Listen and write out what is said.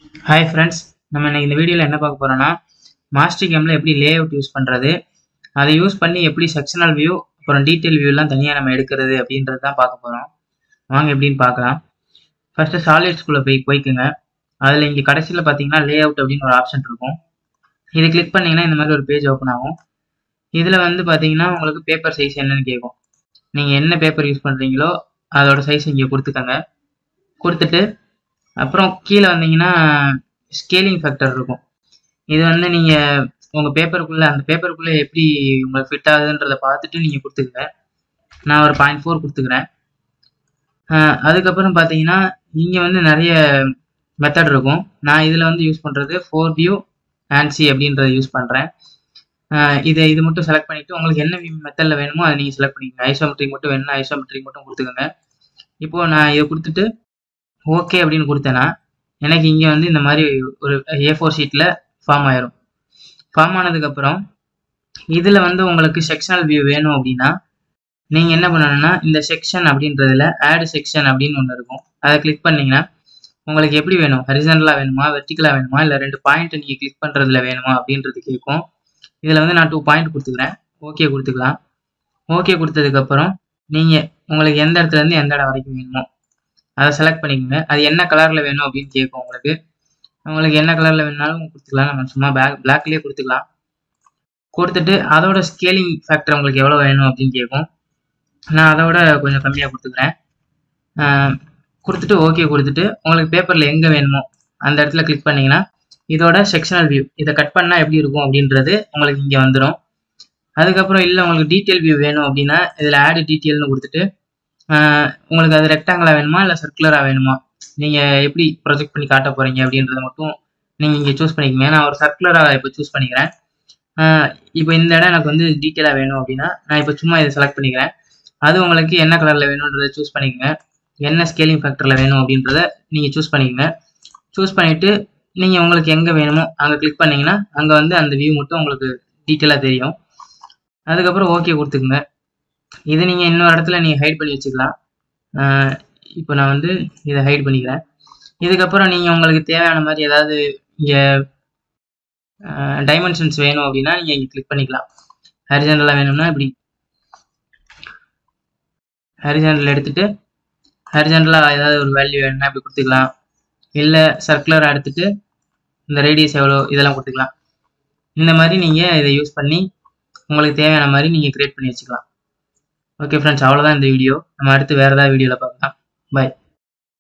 hi friends நம்ம இன்னைக்கு இந்த வீடியோவில் என்ன பார்க்க போகிறோன்னா மாஸ்டர் கேமில் எப்படி லே அவுட் யூஸ் பண்ணுறது அதை யூஸ் பண்ணி எப்படி செக்ஷனல் வியூ அப்புறம் டீட்டெயில் வியூலாம் தனியாக நம்ம எடுக்கிறது அப்படின்றது தான் பார்க்க போகிறோம் வாங்க எப்படின்னு பார்க்கலாம் ஃபஸ்ட்டு சாலிட்ஸ்குள்ளே போய் போய்க்குங்க அதில் இங்கே கடைசியில் பார்த்தீங்கன்னா லே அவுட் அப்படின்னு ஒரு ஆப்ஷன் இருக்கும் இதை கிளிக் பண்ணிங்கன்னா இந்த மாதிரி ஒரு பேஜ் ஓப்பன் ஆகும் இதில் வந்து பார்த்தீங்கன்னா உங்களுக்கு பேப்பர் சைஸ் என்னன்னு கேட்கும் நீங்கள் என்ன பேப்பர் யூஸ் பண்ணுறீங்களோ அதோட சைஸ் இங்கே கொடுத்துக்கோங்க கொடுத்துட்டு அப்புறம் கீழே வந்தீங்கன்னா ஸ்கேலிங் ஃபேக்டர் இருக்கும் இது வந்து நீங்கள் உங்கள் பேப்பருக்குள்ளே அந்த பேப்பருக்குள்ளே எப்படி உங்களுக்கு ஃபிட் ஆகுதுன்றதை பார்த்துட்டு நீங்கள் கொடுத்துக்கங்க நான் ஒரு பாயிண்ட் ஃபோர் கொடுத்துக்கிறேன் ஆஹ் அதுக்கப்புறம் பார்த்தீங்கன்னா இங்கே வந்து நிறைய மெத்தட் இருக்கும் நான் இதில் வந்து யூஸ் பண்ணுறது ஃபோர் வியூ ஆன்சி அப்படின்றத யூஸ் பண்ணுறேன் இதை இது மட்டும் செலக்ட் பண்ணிவிட்டு உங்களுக்கு என்ன மெத்தடில் வேணுமோ அதை நீங்கள் செலக்ட் பண்ணிக்கோங்க ஐசோமெட்ரிக் மட்டும் வேணும்னா ஐசோமெட்ரிக் மட்டும் கொடுத்துக்கோங்க இப்போது நான் இதை கொடுத்துட்டு ஓகே அப்படின்னு கொடுத்தேன்னா எனக்கு இங்கே வந்து இந்த மாதிரி ஒரு ஏ ஃபோர் ஷீட்டில் ஃபார்ம் ஆயிரும் ஃபார்ம் ஆனதுக்கப்புறம் இதில் வந்து உங்களுக்கு செக்ஷனல் வியூ வேணும் அப்படின்னா நீங்கள் என்ன பண்ணணும்னா இந்த செக்ஷன் அப்படின்றதுல ஆட் செக்ஷன் அப்படின்னு ஒன்று இருக்கும் அதை கிளிக் பண்ணீங்கன்னா உங்களுக்கு எப்படி வேணும் ஹரிசன்டலாக வேணுமா வெர்டிக்கலாக வேணுமா இல்லை ரெண்டு பாயிண்ட் நீங்கள் கிளிக் பண்ணுறதுல வேணுமா அப்படின்றது கேட்கும் இதில் வந்து நான் டூ பாயிண்ட் கொடுத்துக்கிறேன் ஓகே கொடுத்துக்கலாம் ஓகே கொடுத்ததுக்கப்புறம் நீங்கள் உங்களுக்கு எந்த இடத்துலேருந்து எந்த இடம் வரைக்கும் வேணுமோ அதை செலக்ட் பண்ணிக்கோங்க அது என்ன கலரில் வேணும் அப்படின்னு கேட்கும் உங்களுக்கு உங்களுக்கு என்ன கலரில் வேணுனாலும் கொடுத்துக்கலாம் நம்ம சும்மா பேக் பிளாக்லேயே கொடுத்துக்கலாம் கொடுத்துட்டு அதோட ஸ்கேலிங் ஃபேக்டர் உங்களுக்கு எவ்வளோ வேணும் அப்படின்னு கேட்கும் நான் அதோட கொஞ்சம் கம்மியாக கொடுத்துக்கிறேன் கொடுத்துட்டு ஓகே கொடுத்துட்டு உங்களுக்கு பேப்பரில் எங்கே வேணுமோ அந்த இடத்துல கிளிக் பண்ணிங்கன்னா இதோட செக்ஷனல் வியூ இதை கட் பண்ணால் எப்படி இருக்கும் அப்படின்றது உங்களுக்கு இங்கே வந்துடும் அதுக்கப்புறம் இல்லை உங்களுக்கு டீட்டெயில் வியூ வேணும் அப்படின்னா இதில் ஆடு டீட்டெயில்னு கொடுத்துட்டு உங்களுக்கு அது ரெக்டாங்கிளாக வேணுமா இல்லை சர்க்குலராக வேணுமா நீங்கள் எப்படி ப்ரொஜெக்ட் பண்ணி காட்ட போகிறீங்க அப்படின்றத மட்டும் நீங்கள் இங்கே சூஸ் பண்ணிக்கோங்க நான் ஒரு சர்க்குலராக இப்போ சூஸ் பண்ணிக்கிறேன் இப்போ இந்த இடம் எனக்கு வந்து டீட்டெயிலாக வேணும் அப்படின்னா நான் இப்போ சும்மா இதை செலக்ட் பண்ணிக்கிறேன் அது உங்களுக்கு என்ன கலரில் வேணுன்றதை சூஸ் பண்ணிக்கோங்க என்ன ஸ்கேலிங் ஃபேக்டரில் வேணும் அப்படின்றத நீங்கள் சூஸ் பண்ணிக்கோங்க சூஸ் பண்ணிவிட்டு நீங்கள் உங்களுக்கு எங்கே வேணுமோ அங்கே கிளிக் பண்ணிங்கன்னா அங்கே வந்து அந்த வியூ மட்டும் உங்களுக்கு டீட்டெயிலாக தெரியும் அதுக்கப்புறம் ஓகே கொடுத்துக்குங்க இது நீங்கள் இன்னொரு இடத்துல நீங்கள் ஹைட் பண்ணி வச்சுக்கலாம் இப்போ நான் வந்து இதை ஹைட் பண்ணிக்கிறேன் இதுக்கப்புறம் நீங்கள் உங்களுக்கு தேவையான மாதிரி ஏதாவது இங்கே டைமென்ஷன்ஸ் வேணும் அப்படின்னா நீங்கள் இங்கே கிளிக் பண்ணிக்கலாம் ஹரிஜென்டலாக வேணும்னா இப்படி ஹரிஜென்டல் எடுத்துகிட்டு ஹரிஜென்டலாக ஏதாவது ஒரு வேல்யூ வேணும்னா இப்படி கொடுத்துக்கலாம் இல்லை சர்க்குலராக எடுத்துகிட்டு இந்த ரேடியஸ் எவ்வளோ இதெல்லாம் கொடுத்துக்கலாம் இந்த மாதிரி நீங்கள் இதை யூஸ் பண்ணி உங்களுக்கு தேவையான மாதிரி நீங்கள் க்ரியேட் பண்ணி வச்சுக்கலாம் ஓகே ஃப்ரெண்ட்ஸ் அவ்வளோதான் இந்த வீடியோ நம்ம அடுத்து வேறு ஏதாவது வீடியோவில் பார்க்கலாம் பாய்